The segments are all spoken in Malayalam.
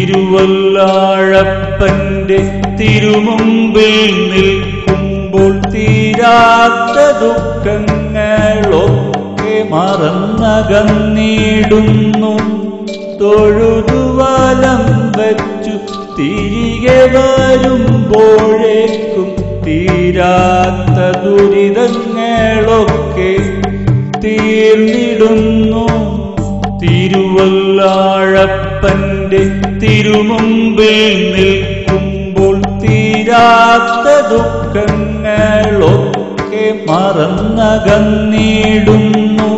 തിരുവല്ലാഴപ്പന്റെ തിരുമുമ്പിൽ നിൽക്കുമ്പോൾ തീരാത്ത ദുഃഖങ്ങളൊക്കെ മറന്നകന്നിടുന്നു തൊഴുതുവലം വച്ചു തിരികെ വരുമ്പോഴേക്കും തീരാത്ത ദുരിതങ്ങളൊക്കെ തീർന്നിടുന്നു തിരുവല്ലാഴപ്പന്റെ തിരുമുമ്പിൽ നിൽക്കുമ്പോൾ തീരാത്ത ദുഃഖങ്ങളൊക്കെ മറന്നകന്നിടുന്നു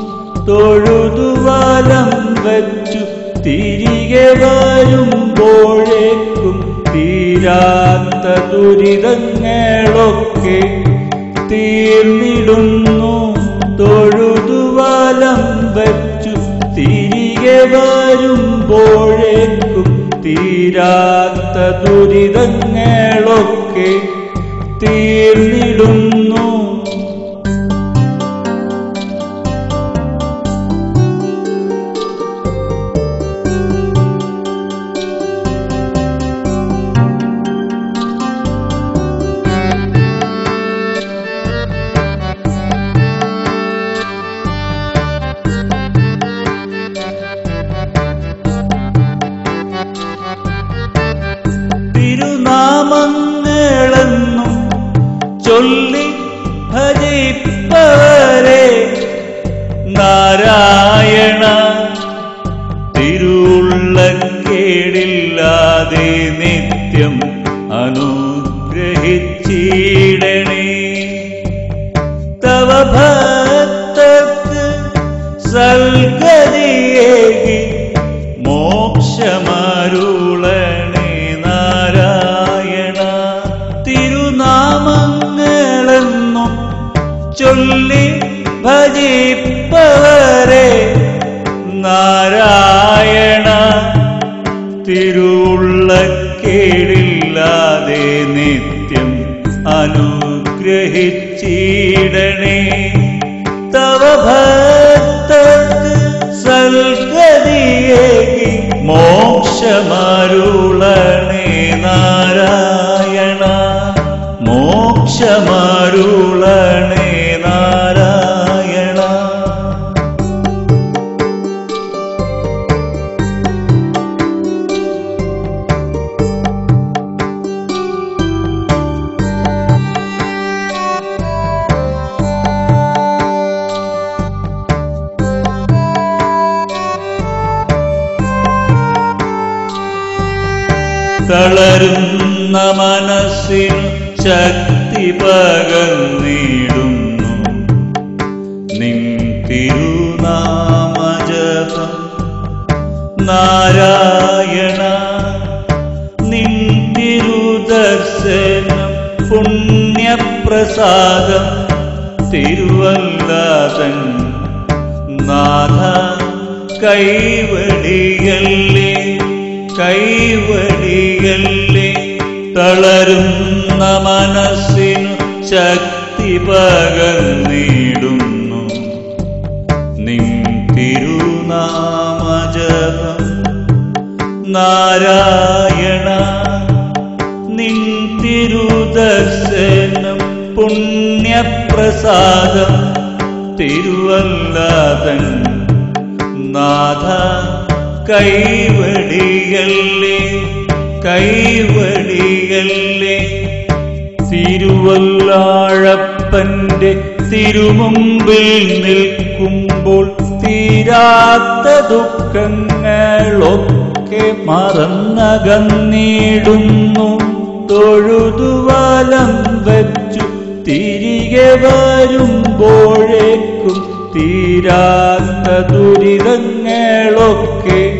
തൊഴുതുവലം വച്ചു തിരികെ വരുമ്പോഴേക്കും തീരാത്ത ദുരിതങ്ങളൊക്കെ തീർന്നിടുന്നു തൊഴുതുവലം വച്ചു തിരികെ വരുമ്പോഴേക്കും തീരാത്ത ദുരിതങ്ങളൊക്കെ തീർന്നിടുന്നു തിരുനാമങ്ങളെന്നും ചൊല്ലി ഭജിപ്പവരെ നാരായണ തിരുള്ളക്കേടില്ലാതെ നിത്യം അനുഗ്രഹിച്ചിടണേ തവ ഭക്തർക്ക് സൽഗതിയേകി മോക്ഷമരുളണേ നാരായണ തിരുനാമങ്ങളെന്നും ചൊല്ലി ഭജിപ്പവരെ നാരായണ തിരുവുള്ളക്കേടില്ലാതെ നിത്യം അനുഗ്രഹിച്ചിടണേ തവ ഭക്തർക്ക് സൽഗതിയേകി മോക്ഷമരുളണേ നാരായണ മോക്ഷമരുളണേ നാരായണ തളരുന്ന മനസ്സിനു ശക്തി പകർന്നിടുന്നു നിൻ തിരുനാമജപം നാരായണ നിൻ തിരുദർശനം പുണ്യപ്രസാദം തിരുവല്ലാതൻ നാഥ കൈവടിയല്ലേ കൈവടിയല്ലേ തളരുന്ന മനസ്സിനു ശക്തി പകർന്നിടുന്നു നിൻ തിരുനാമജപം നാരായണ നിൻ തിരുദർശനം പുണ്യപ്രസാദം തിരുവല്ലാതൻ നാഥ കൈവടിയല്ലേ കൈവടിയല്ലേ തിരുവല്ലാഴപ്പന്റെ തിരുമുമ്പിൽ നിൽക്കുമ്പോൾ തീരാത്ത ദുഃഖങ്ങളൊക്കെ മറന്നകന്നിടുന്നു തൊഴുതുവലം വച്ചു തിരികെ വരുമ്പോഴേക്കും തീരാത്ത ദുരിതങ്ങളൊക്കെ